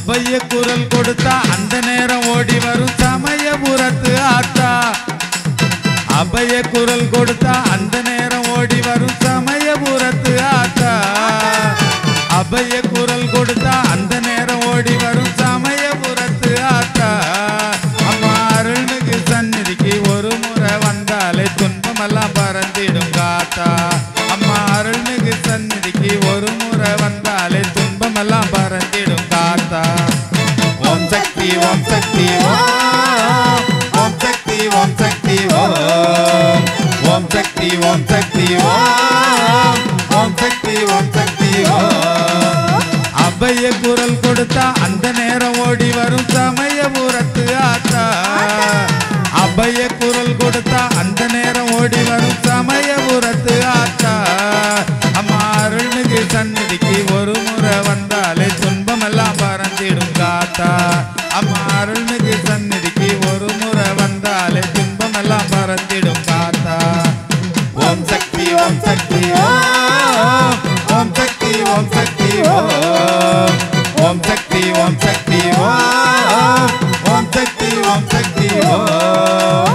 அபய குரல் கொடுத்தா அந்த நேரம் ஓடி வரும் சமயபுரத்து ஆத்தா அபய குரல் கொடுத்தா அந்த நேரம் ஓடி வரும் சமயபுரத்து ஆத்தா அபய குரல் கொடுத்தா அந்த நேரம் ஓடி வரும் சமயபுரத்து ஆத்தா அம்மா அருள்மிகு சந்நிதிக்கு ஒரு முறை வந்தாலே துன்பமெல்லாம் பறந்திடும் காத்தா அம்மா அருள்மிகு சந்நிதிக்கு ஒரு முறை வந்தாலே துன்பமெல்லாம் பறந்திடும் காத்தா ஓம் சக்தி ஓம் சக்தி ஓம் ஓம் சக்தி ஓம் சக்தி ஓம் ஓம் சக்தி ஓம் சக்தி ஓம் ஓம் சக்தி ஓம் சக்தி ஓம் அபய குரல் கொடுத்தா அந்த நேரம் ஓடி வரும் சமயபுரத்து ஆத்தா அபய குரல் கொடுத்தா அந்த நேரம் ஓடி வரும் சமயபுரத்து ஆத்தா அம்மா அருள்மிகு சந்நிதிக்கு ஒரு முறை வந்தாலே துன்பமெல்லாம் பறந்திடும் காத்தா அம்மா அருள்மிகு சந்நிதிக்கு ஒரு முறை வந்தாலே துன்பமெல்லாம் பறந்திடும் காத்தா ஓம் சக்தி ஓம் சக்தி ஓம் ஓம் சக்தி ஓம் சக்தி ஓம் ஓம் சக்தி ஓம் சக்தி ஓம் ஓம் சக்தி ஓம் சக்தி ஓம்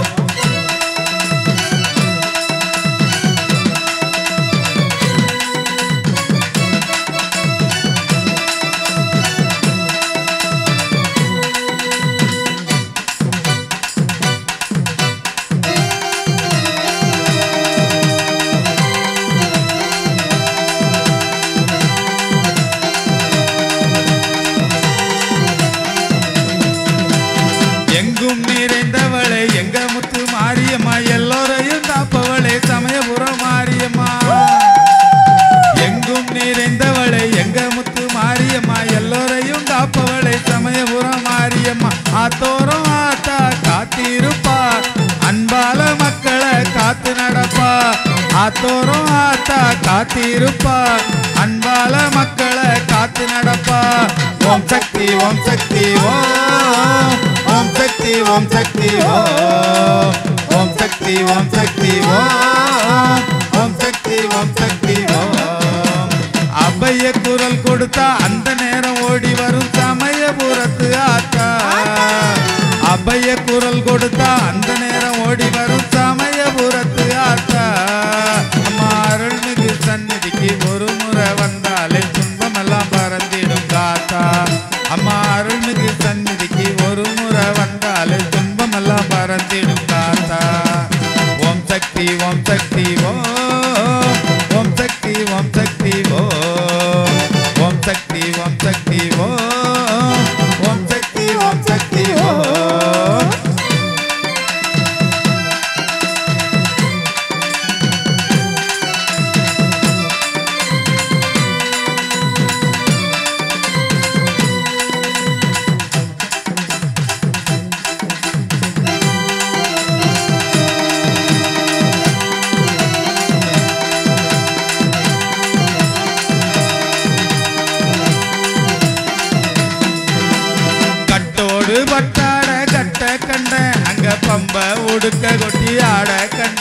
எங்கும் நிறைந்தவளே எங்க முத்து மாரியம்மா எல்லோரையும் காப்பவளே சமயபுரம் மாரியம்மா எங்கும் நிறைந்தவளே எங்க முத்து மாரியம்மா எல்லோரையும் காப்பவளே சமயபுரம் மாரியம்மா ஆத்தோரம் ஆத்தா காத்திருப்பா அன்பால மக்களை காத்து நடப்பா ஆத்தோரம் ஆத்தா காத்திருப்பா அன்பால மக்களை காத்து நடப்பா ஓம் சக்தி ஓம் சக்தி ஓம் ஓம் சக்தி ஓம் சக்தி ஓம் ஓம் சக்தி ஓம் சக்தி ஓம் ஓம் சக்தி ஓம் சக்தி ஓம் அபய குரல் கொடுத்தா அந்த நேரம் ஓடி வரும் சமயபுரத்து ஆத்தா அபய குரல் கொடுத்தா அந்த நேரம் ஓடி வரும் சமயபுரத்து ஆத்தா அம்மா அருள்மிகு சந்நிதிக்கு ஒரு முறை வந்தாலே துன்பமெல்லாம் பறந்திடும் காத்தா அம்மா அருள்மிகு சந்நிதிக்கு ஒரு முறை வந்தாலே துன்பமெல்லாம் பறந்திடும் காத்தா ஓம் சக்தி ஓம் சக்தி ஓம் ஓம் சக்தி ஓம் சக்தி ஓம் ஓம் சக்தி ஓம் சக்தி ஓம் ஓம் சக்தி ஓம் சக்தி ஓம் கட்டோடு பட்டாட கட்ட கண்ட அங்க பம்ப உடுக்க கொட்டி ஆட கண்ட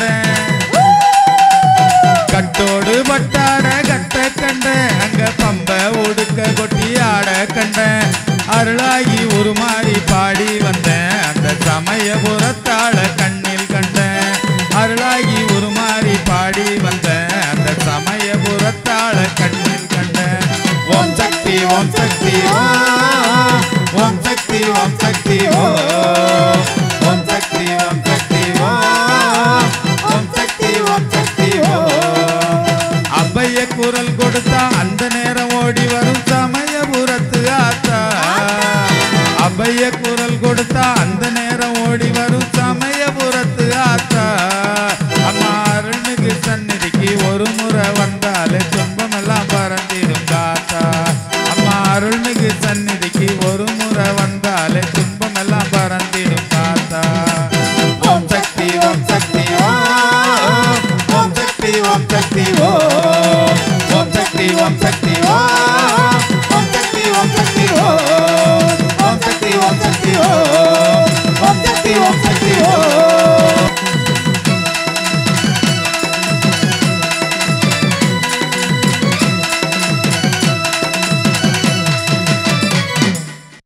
கட்டோடு பட்டாட கட்ட கண்ட அங்க பம்ப உடுக்க கொட்டி ஆட கண்ட அருளாகி உருமாறி பாடி வந்தேன் அந்த சமயபுரத்தாள கண்ணில் கண்டேன் அருளாகி உருமாறி பாடி வந்தேன் அந்த சமயபுரத்தாள கண்ணில் கண்டேன் ஓம் சக்தி ஓம் சக்தி ஓம் ஓம் சக்தி ஓம் சக்தி ஓம் ஓம் சக்தி ஓம் சக்தி ஓம் ஓம் சக்தி ஓம் சக்தி ஓம் அபய குரல் கொடுத்தா அந்த நேரம் ஓடி வரும் சமயபுரத்து ஆத்தா அபய குரல் கொடுத்தா அந்த நேரம் ஓடி வரும் சமயபுரத்து ஆத்தா அம்மா அருள்மிகு சந்நிதிக்கு ஒரு முறை வந்தாலே துன்பமெல்லாம் பறந்திடும் காத்தா அம்மா அருள்மிகு சந்நிதிக்கு ஒரு முறை வந்தாலே துன்பமெல்லாம் பறந்திடும் காத்தா ஓம் சக்தி ஓம் சக்தி ஓம் ஓம் சக்தி ஓம் சக்தி ஓம் ஓம் சக்தி ஓம் சக்தி